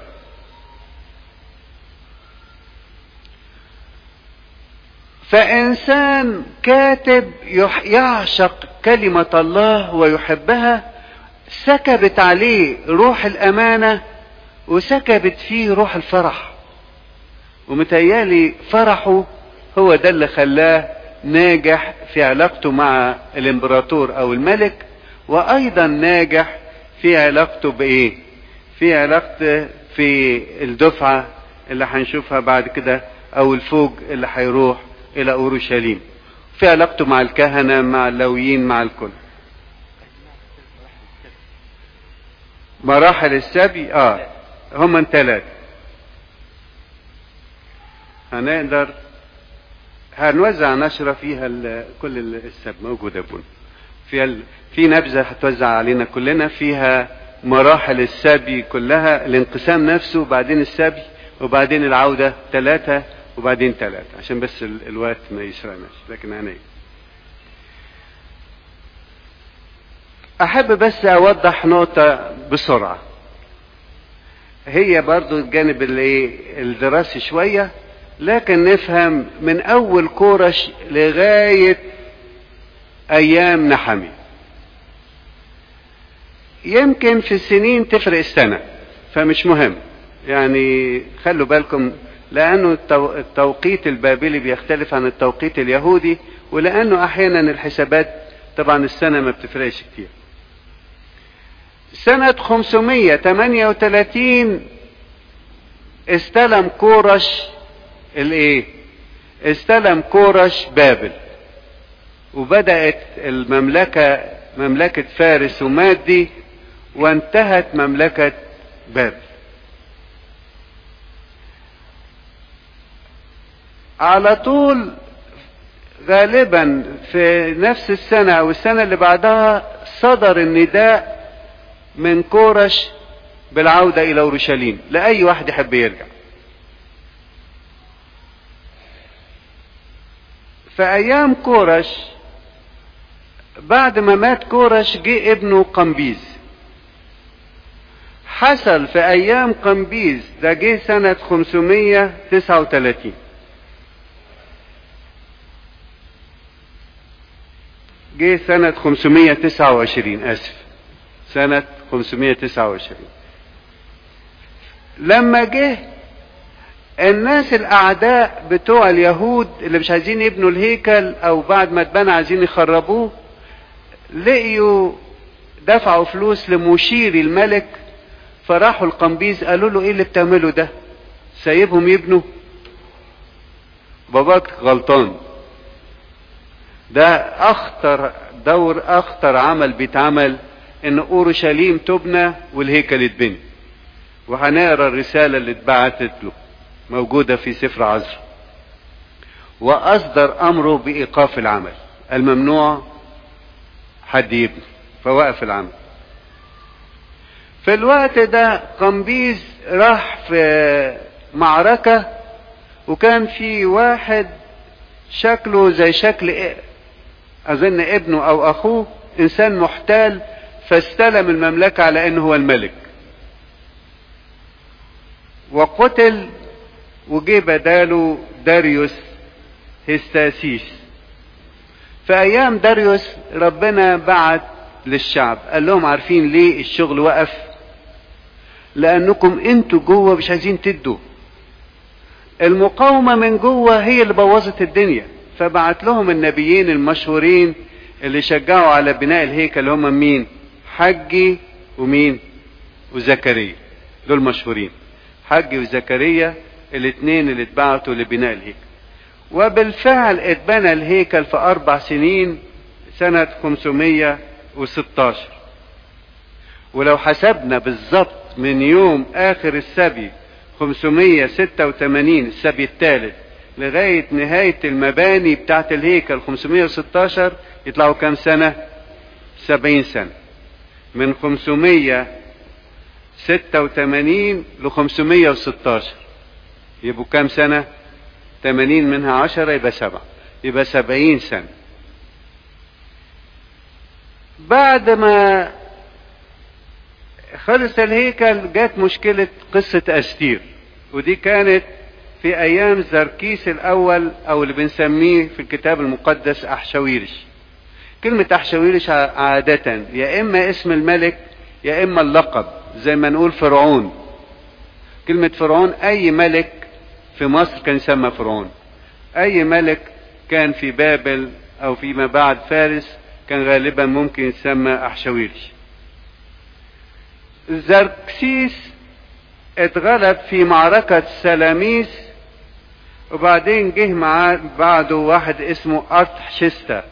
[SPEAKER 1] فانسان كاتب يعشق كلمه الله ويحبها سكبت عليه روح الامانه وسكبت فيه روح الفرح ومتهيالي فرحه هو ده اللي خلاه ناجح في علاقته مع الامبراطور او الملك وايضا ناجح في علاقته بايه في علاقته في الدفعة اللي هنشوفها بعد كده او الفوج اللي هيروح الى اورشليم في علاقته مع الكهنة مع اللويين مع الكل مراحل السبي اه هم ثلاثة هنقدر هنوزع نشرة فيها كل السب موجودة بون فيها ال... في نبذة هتوزع علينا كلنا فيها مراحل السبي كلها الانقسام نفسه وبعدين السبي وبعدين العودة ثلاثة وبعدين ثلاثة عشان بس ال... الوقت ما يسرقناش لكن أنا أحب بس أوضح نقطة بسرعة هي برضو الجانب اللي الدراسي شوية لكن نفهم من أول كورش لغاية أيام نحمي يمكن في السنين تفرق السنة فمش مهم يعني خلوا بالكم لأنه التوقيت البابلي بيختلف عن التوقيت اليهودي ولأنه أحيانا الحسابات طبعا السنة ما بتفرقش كتير سنة 538 استلم كورش الايه استلم كورش بابل وبدأت المملكة مملكة فارس ومادي وانتهت مملكة بابل على طول غالبا في نفس السنة او السنة اللي بعدها صدر النداء من كورش بالعودة الى اورشليم لأي واحد يحب يرجع في ايام كورش بعد ما مات كورش جه ابنه قمبيز حصل في ايام قمبيز ده جه سنة 539 جه سنة 529 اسف سنة 529 لما جه الناس الاعداء بتوع اليهود اللي مش عايزين يبنوا الهيكل او بعد ما اتبنى عايزين يخربوه لقيوا دفعوا فلوس لمشير الملك فراحوا القمبيز قالوا له ايه اللي بتعمله ده سايبهم يبنوا باباك غلطان ده اخطر دور اخطر عمل بيتعمل ان اورشليم تبنى والهيكل يتبني وهنقرا الرساله اللي اتبعتت له موجوده في سفر عزر واصدر امره بايقاف العمل الممنوع حد يبني فوقف العمل في الوقت ده قمبيز راح في معركة وكان في واحد شكله زي شكل اظن ابنه او اخوه انسان محتال فاستلم المملكة على انه هو الملك وقتل وجه بداله داريوس هستاسيس في ايام داريوس ربنا بعت للشعب قال لهم عارفين ليه الشغل وقف لانكم انتوا جوه مش عايزين تدوا المقاومة من جوه هي اللي بوظت الدنيا فبعت لهم النبيين المشهورين اللي شجعوا على بناء الهيكل هم مين حجي ومين وزكريا دول مشهورين حجي وزكريا الاثنين اللي اتبعتوا لبناء الهيكل وبالفعل اتبنى الهيكل في اربع سنين سنة 516 ولو حسبنا بالظبط من يوم آخر السبي 586 السبي الثالث لغاية نهاية المباني بتاعت الهيكل 516 يطلعوا كام سنة؟ 70 سنة من 586 ل 516 يبقوا كام سنة؟ 80 منها 10 يبقى 7 يبقى 70 سنة بعد ما خلص الهيكل جت مشكلة قصة أستير ودي كانت في أيام زركيس الأول أو اللي بنسميه في الكتاب المقدس أحشويرش كلمة أحشويرش عادة يا إما اسم الملك يا إما اللقب زي ما نقول فرعون كلمة فرعون أي ملك في مصر كان يسمى فرعون أي ملك كان في بابل أو فيما بعد فارس كان غالبا ممكن يسمى أحشويرش زركسيس اتغلب في معركة سلاميس وبعدين جه معاه بعده واحد اسمه أرتحشستا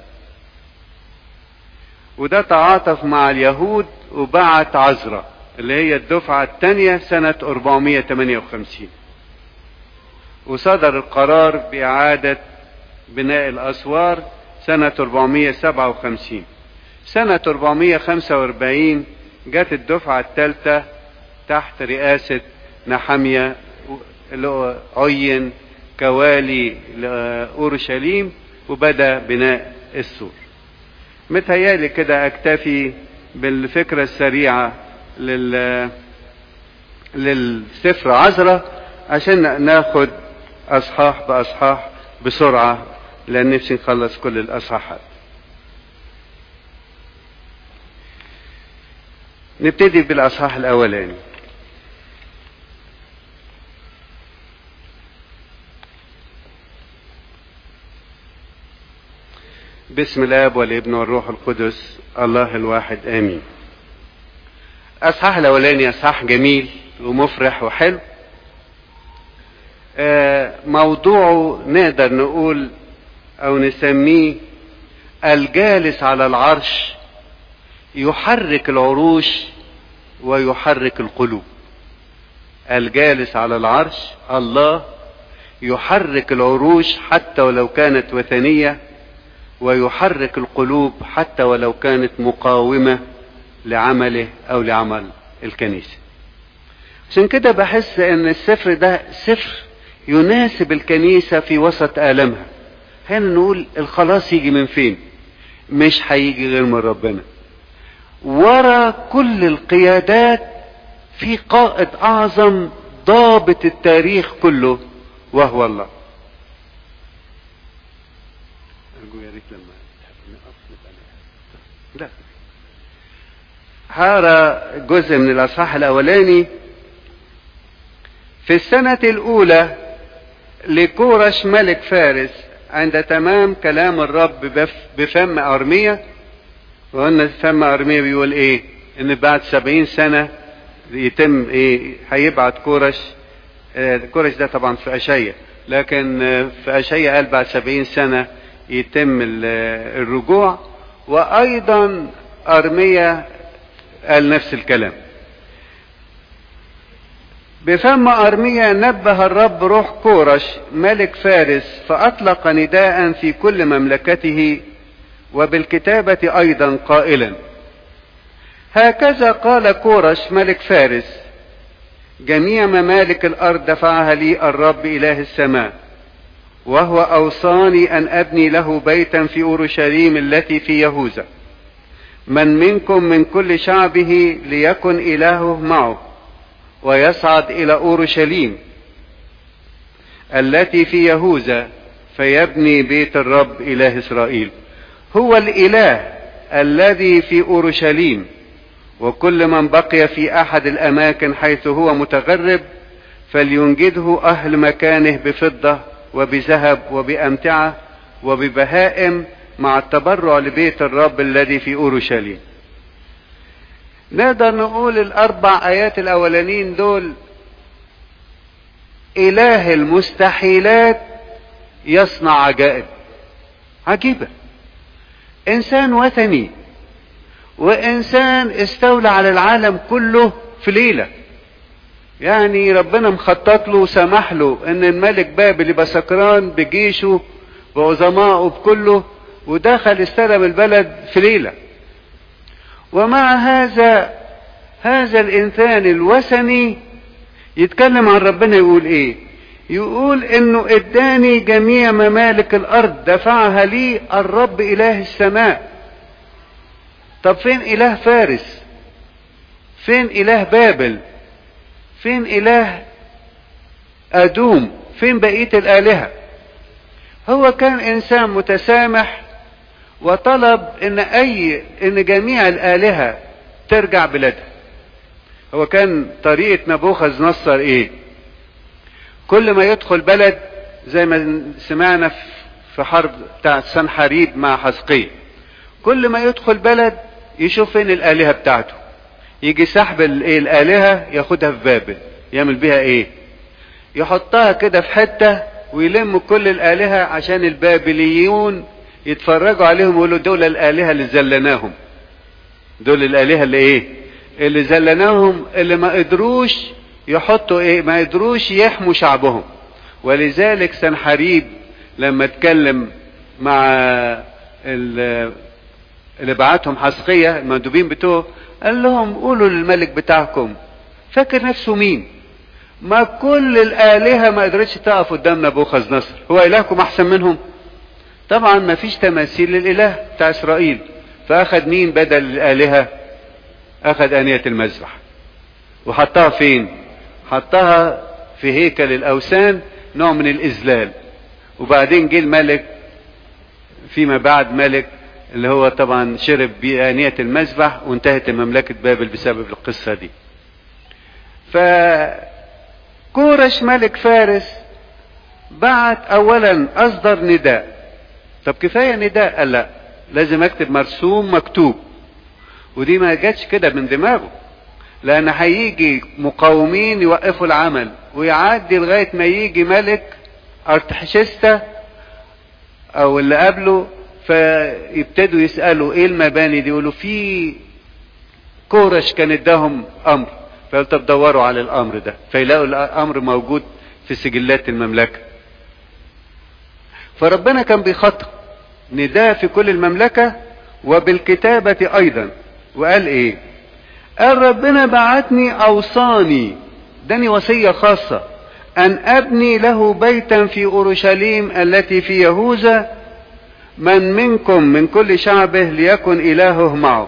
[SPEAKER 1] وده تعاطف مع اليهود وبعت عزرا اللي هي الدفعة الثانية سنة 458 وصدر القرار بإعادة بناء الأسوار سنة 457 سنة 445 جت الدفعة الثالثة تحت رئاسة نحمية اللي عين كوالي لأورشليم وبدأ بناء السور متهيالي كده أكتفي بالفكرة السريعة لل للسفر عذرة عشان ناخد أصحاح بأصحاح بسرعة لأن نفسي نخلص كل الأصحاحات نبتدي بالأصحاح الأولاني بسم الاب والابن والروح القدس الله الواحد امين اصحاح الاولاني اصحاح جميل ومفرح وحلو آه موضوعه نقدر نقول او نسميه الجالس على العرش يحرك العروش ويحرك القلوب الجالس على العرش الله يحرك العروش حتى ولو كانت وثنيه ويحرك القلوب حتى ولو كانت مقاومة لعمله أو لعمل الكنيسة عشان كده بحس ان السفر ده سفر يناسب الكنيسة في وسط آلامها هنا نقول الخلاص يجي من فين مش هيجي غير من ربنا ورا كل القيادات في قائد أعظم ضابط التاريخ كله وهو الله أرجو يا ريت لما تحب نقف نبقى لا هذا جزء من الأصحاح الأولاني في السنة الأولى لكورش ملك فارس عند تمام كلام الرب بفم أرمية وقلنا فم أرمية بيقول إيه؟ إن بعد سبعين سنة يتم إيه؟ هيبعت كورش آه كورش ده طبعا في أشية لكن آه في أشية قال بعد سبعين سنة يتم الرجوع وايضا ارميا قال نفس الكلام بفم ارميا نبه الرب روح كورش ملك فارس فاطلق نداء في كل مملكته وبالكتابه ايضا قائلا هكذا قال كورش ملك فارس جميع ممالك الارض دفعها لي الرب اله السماء وهو اوصاني ان ابني له بيتا في اورشليم التي في يهوذا من منكم من كل شعبه ليكن الهه معه ويصعد الى اورشليم التي في يهوذا فيبني بيت الرب اله اسرائيل هو الاله الذي في اورشليم وكل من بقي في احد الاماكن حيث هو متغرب فلينجده اهل مكانه بفضه وبذهب وبأمتعة وببهائم مع التبرع لبيت الرب الذي في أورشليم نقدر نقول الأربع آيات الأولانيين دول إله المستحيلات يصنع عجائب عجيبة انسان وثني وانسان استولى على العالم كله في ليله يعني ربنا مخطط له وسمح له ان الملك بابل يبقى سكران بجيشه بعظمائه بكله ودخل استلم البلد في ليله ومع هذا هذا الانسان الوثني يتكلم عن ربنا يقول ايه يقول انه اداني جميع ممالك الارض دفعها لي الرب اله السماء طب فين اله فارس فين اله بابل فين اله ادوم فين بقيه الالهه هو كان انسان متسامح وطلب ان اي ان جميع الالهه ترجع بلادها هو كان طريقه نبوخذ نصر ايه كل ما يدخل بلد زي ما سمعنا في حرب بتاع سنحريب مع حزقية كل ما يدخل بلد يشوف فين الآلهة بتاعته يجي سحب الآلهة ياخدها في بابل يعمل بيها ايه يحطها كده في حتة ويلم كل الآلهة عشان البابليون يتفرجوا عليهم ويقولوا دول الآلهة اللي زلناهم دول الآلهة اللي ايه اللي زلناهم اللي ما قدروش يحطوا ايه ما يقدروش يحموا شعبهم ولذلك سنحريب لما اتكلم مع اللي بعتهم حسقية المندوبين بتوعه قال لهم قولوا للملك بتاعكم فاكر نفسه مين ما كل الآلهة ما قدرتش تقف قدام نبوخذ نصر هو إلهكم أحسن منهم طبعا ما فيش تماثيل للإله بتاع إسرائيل فأخذ مين بدل الآلهة أخذ آنية المذبح وحطها فين حطها في هيكل الأوثان نوع من الإذلال وبعدين جه الملك فيما بعد ملك اللي هو طبعا شرب بآنية المذبح وانتهت مملكة بابل بسبب القصة دي فكورش ملك فارس بعت اولا اصدر نداء طب كفاية نداء قال لا لازم اكتب مرسوم مكتوب ودي ما جاتش كده من دماغه لان هيجي مقاومين يوقفوا العمل ويعدي لغاية ما يجي ملك ارتحشستا او اللي قبله فيبتدوا يسألوا ايه المباني دي يقولوا في كورش كان اداهم امر فقال طب دوروا على الامر ده فيلاقوا الامر موجود في سجلات المملكة فربنا كان بيخطط نداء في كل المملكة وبالكتابة ايضا وقال ايه قال ربنا بعتني اوصاني داني وصية خاصة ان ابني له بيتا في اورشليم التي في يهوذا من منكم من كل شعبه ليكن الهه معه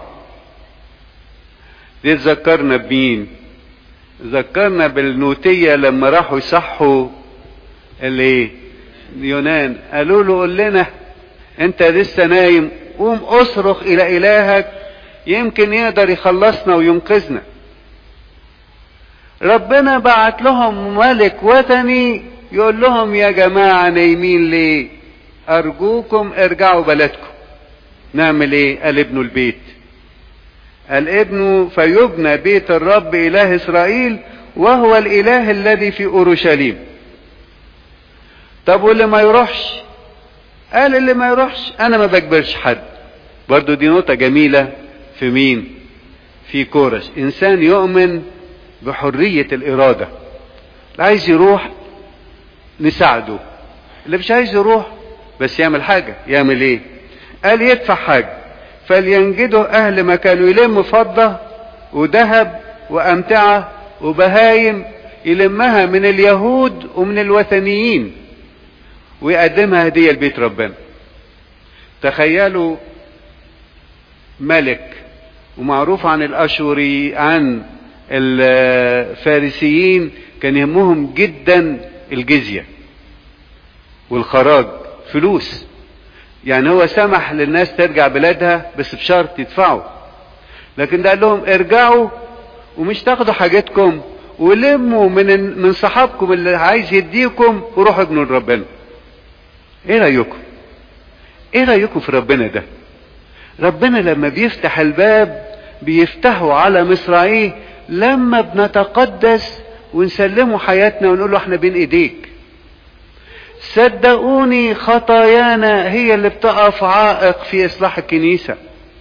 [SPEAKER 1] دي تذكرنا بمين ذكرنا بالنوتية لما راحوا يصحوا اللي يونان قالوا له قول لنا انت لسه نايم قوم اصرخ الى الهك يمكن يقدر يخلصنا وينقذنا ربنا بعت لهم ملك وثني يقول لهم يا جماعة نايمين ليه ارجوكم ارجعوا بلدكم نعمل ايه قال ابنوا البيت قال ابنه فيبنى بيت الرب اله اسرائيل وهو الاله الذي في اورشليم طب واللي ما يروحش قال اللي ما يروحش انا ما بجبرش حد برضو دي نقطة جميلة في مين في كورش انسان يؤمن بحرية الارادة اللي عايز يروح نساعده اللي مش عايز يروح بس يعمل حاجة يعمل ايه قال يدفع حاجة فلينجده اهل ما كانوا يلموا فضة وذهب وامتعة وبهايم يلمها من اليهود ومن الوثنيين ويقدمها هدية لبيت ربنا تخيلوا ملك ومعروف عن الاشوري عن الفارسيين كان يهمهم جدا الجزية والخراج فلوس يعني هو سمح للناس ترجع بلادها بس بشرط يدفعوا لكن ده قال لهم ارجعوا ومش تاخدوا حاجتكم ولموا من من صحابكم اللي عايز يديكم وروحوا ابنوا لربنا ايه رايكم ايه رايكم في ربنا ده ربنا لما بيفتح الباب بيفتحه على مصراعيه لما بنتقدس ونسلمه حياتنا ونقول له احنا بين ايديك صدقوني خطايانا هي اللي بتقف عائق في اصلاح الكنيسة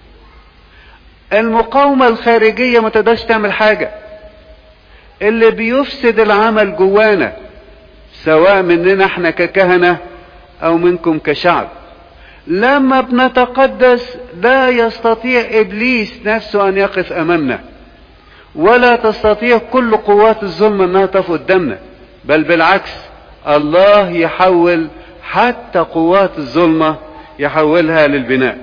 [SPEAKER 1] المقاومة الخارجية ما تقدرش تعمل حاجة اللي بيفسد العمل جوانا سواء مننا احنا ككهنة او منكم كشعب لما بنتقدس لا يستطيع ابليس نفسه ان يقف امامنا ولا تستطيع كل قوات الظلم انها تقف قدامنا بل بالعكس الله يحول حتى قوات الظلمة يحولها للبناء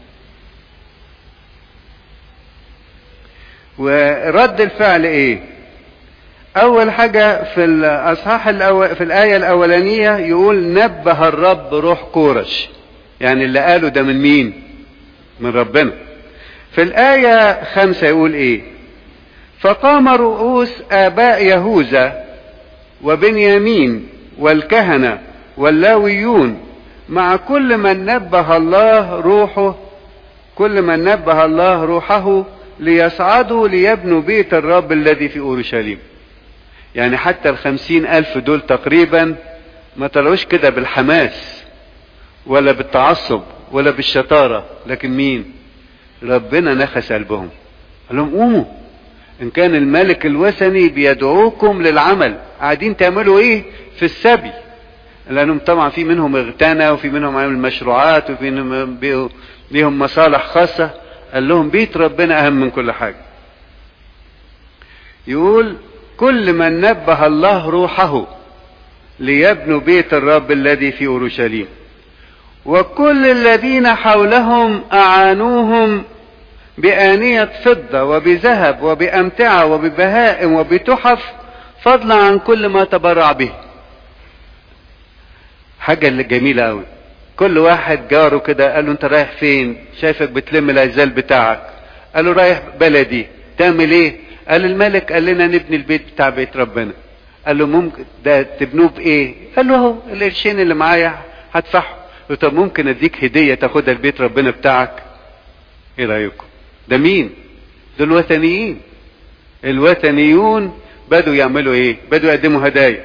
[SPEAKER 1] ورد الفعل ايه اول حاجة في الاصحاح الأول في الاية الاولانية يقول نبه الرب روح كورش يعني اللي قاله ده من مين من ربنا في الاية خمسة يقول ايه فقام رؤوس اباء يهوذا وبنيامين والكهنة واللاويون مع كل من نبه الله روحه كل من نبه الله روحه ليصعدوا ليبنوا بيت الرب الذي في اورشليم يعني حتى الخمسين الف دول تقريبا ما طلعوش كده بالحماس ولا بالتعصب ولا بالشطارة لكن مين ربنا نخس قلبهم قال لهم قوموا ان كان الملك الوثني بيدعوكم للعمل قاعدين تعملوا ايه في السبي لانهم طبعا في منهم اغتنى وفي منهم عامل مشروعات وفي منهم ليهم مصالح خاصة قال لهم بيت ربنا اهم من كل حاجة يقول كل من نبه الله روحه ليبنوا بيت الرب الذي في اورشليم وكل الذين حولهم اعانوهم بآنية فضة وبذهب وبأمتعة وببهائم وبتحف فضلا عن كل ما تبرع به حاجة اللي جميلة قوي كل واحد جاره كده قال له انت رايح فين شايفك بتلم العزال بتاعك قال له رايح بلدي تعمل ايه قال الملك قال لنا نبني البيت بتاع بيت ربنا قال له ممكن ده تبنوه بايه قال له اهو القرشين اللي معايا هدفعه طب ممكن اديك هديه تاخدها البيت ربنا بتاعك ايه رايكم ده مين دول الوثنيين الوثنيون بدوا يعملوا ايه بدوا يقدموا هدايا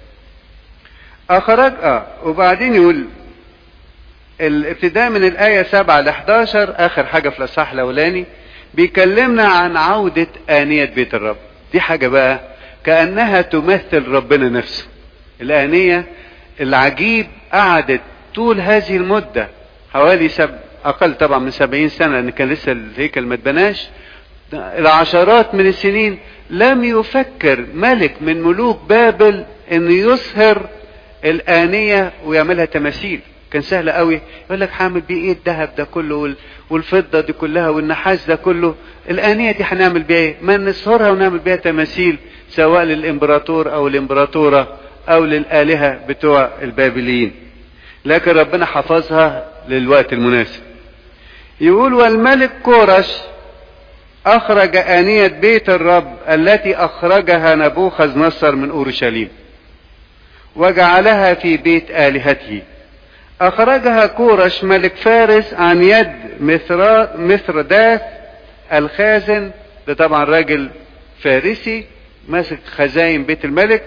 [SPEAKER 1] اخرج اه وبعدين يقول الابتداء من الآية 7 ل 11 آخر حاجة في الإصحاح الأولاني بيكلمنا عن عودة آنية بيت الرب دي حاجة بقى كأنها تمثل ربنا نفسه الآنية العجيب قعدت طول هذه المدة حوالي سب... أقل طبعا من سبعين سنة لأن كان لسه الهيكل ما اتبناش العشرات من السنين لم يفكر ملك من ملوك بابل انه يسهر الآنية ويعملها تماثيل كان سهل قوي يقول لك هعمل بيه ايه الذهب ده كله والفضة دي كلها والنحاس ده كله الآنية دي هنعمل بيها ايه ما نسهرها ونعمل بيها تماثيل سواء للإمبراطور أو الإمبراطورة أو للآلهة بتوع البابليين لكن ربنا حفظها للوقت المناسب يقول والملك كورش أخرج آنية بيت الرب التي أخرجها نبوخذ نصر من أورشليم وجعلها في بيت آلهته أخرجها كورش ملك فارس عن يد مثرداث الخازن ده طبعا راجل فارسي ماسك خزاين بيت الملك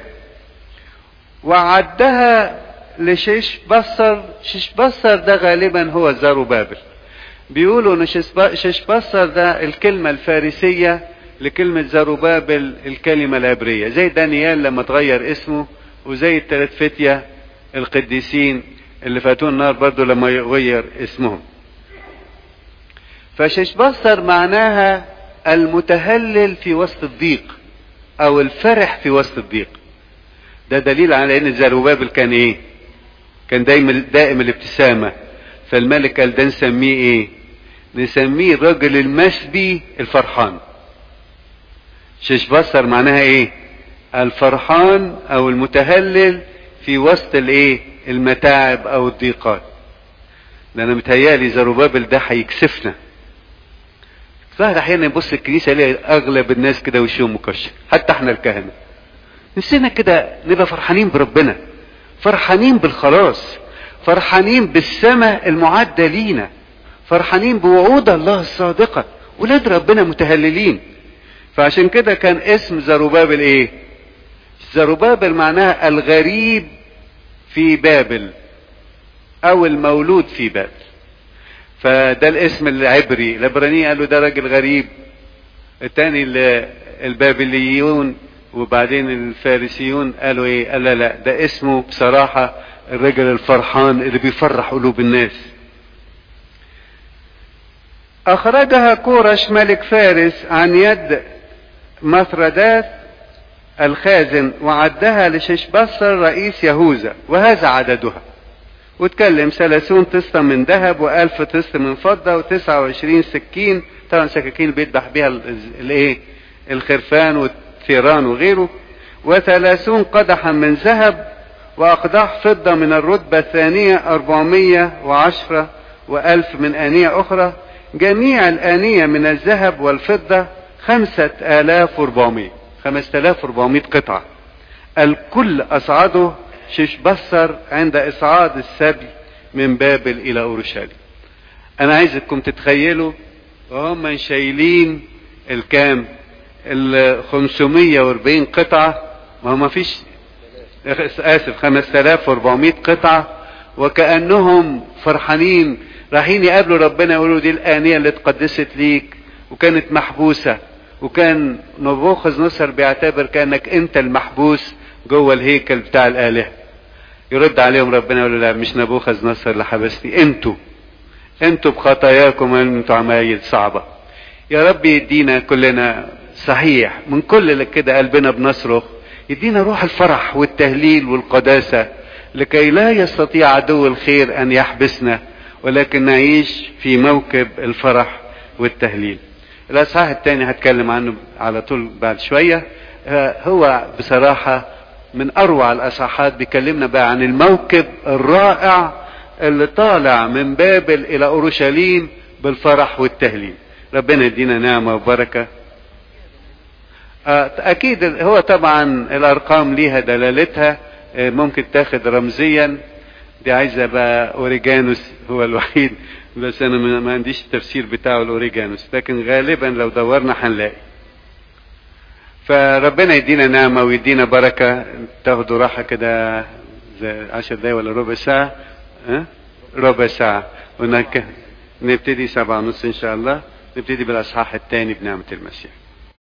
[SPEAKER 1] وعدها لشيش بصر شيش بصر ده غالبا هو زاروبابل بيقولوا ان شيش بصر ده الكلمة الفارسية لكلمة زاروبابل الكلمة العبرية زي دانيال لما تغير اسمه وزي الثلاث فتية القديسين اللي فاتوا النار برضو لما يغير اسمهم فشيش بصر معناها المتهلل في وسط الضيق او الفرح في وسط الضيق ده دليل على ان زاروبابل كان ايه كان دايما دائم الابتسامة فالملك قال ده نسميه ايه نسميه الرجل المسبي الفرحان شيش بصر معناها ايه الفرحان او المتهلل في وسط الايه المتاعب او الضيقات ده انا متهيالي زروبابل ده هيكسفنا الواحد احيانا يبص الكنيسه يلاقي اغلب الناس كده وشهم مكشر حتى احنا الكهنه نفسنا كده نبقى فرحانين بربنا فرحانين بالخلاص فرحانين بالسماء المعدة لينا فرحانين بوعود الله الصادقة ولاد ربنا متهللين فعشان كده كان اسم زروبابل ايه زروبابل معناها الغريب في بابل او المولود في بابل فده الاسم العبري العبرانيين قالوا ده راجل غريب التاني البابليون وبعدين الفارسيون قالوا ايه قال لا لا ده اسمه بصراحة الرجل الفرحان اللي بيفرح قلوب الناس اخرجها كورش ملك فارس عن يد مثردات الخازن وعدها لششبصر رئيس يهوذا وهذا عددها واتكلم ثلاثون طسطة من ذهب وألف طسط من فضة وتسعة وعشرين سكين طبعا سكاكين بيذبح بيها الايه الخرفان والثيران وغيره وثلاثون قدحا من ذهب وأقداح فضة من الرتبة الثانية أربعمية وعشرة وألف من آنية أخرى جميع الآنية من الذهب والفضة خمسة آلاف وأربعمية خمسة آلاف وأربعمية قطعة الكل أصعده ششبصر عند إصعاد السبي من بابل إلى أورشليم أنا عايزكم تتخيلوا وهم شايلين الكام ال 540 قطعة ما هو ما فيش آسف 5400 قطعة وكأنهم فرحانين رايحين يقابلوا ربنا يقولوا دي الآنية اللي اتقدست ليك وكانت محبوسة وكان نبوخذ نصر بيعتبر كأنك أنت المحبوس جوه الهيكل بتاع الآلهة يرد عليهم ربنا يقول لا مش نبوخذ نصر اللي حبسني انتوا انتوا بخطاياكم انتوا عمايل صعبة يا رب يدينا كلنا صحيح من كل كده قلبنا بنصرخ يدينا روح الفرح والتهليل والقداسة لكي لا يستطيع عدو الخير ان يحبسنا ولكن نعيش في موكب الفرح والتهليل الاصحاح الثاني هتكلم عنه على طول بعد شوية هو بصراحة من اروع الاصحاحات بيكلمنا بقى عن الموكب الرائع اللي طالع من بابل الى اورشليم بالفرح والتهليل ربنا يدينا نعمة وبركة اكيد هو طبعا الارقام ليها دلالتها ممكن تاخد رمزيا دي عايزة بقى اوريجانوس هو الوحيد بس انا ما عنديش التفسير بتاعه الاوريجانوس لكن غالبا لو دورنا هنلاقي فربنا يدينا نعمة ويدينا بركة تاخدوا راحة كده زي عشر دقايق ولا ربع ساعة أه؟ ربع ساعة هناك نبتدي سبعة ونص إن شاء الله نبتدي بالأصحاح الثاني بنعمة المسيح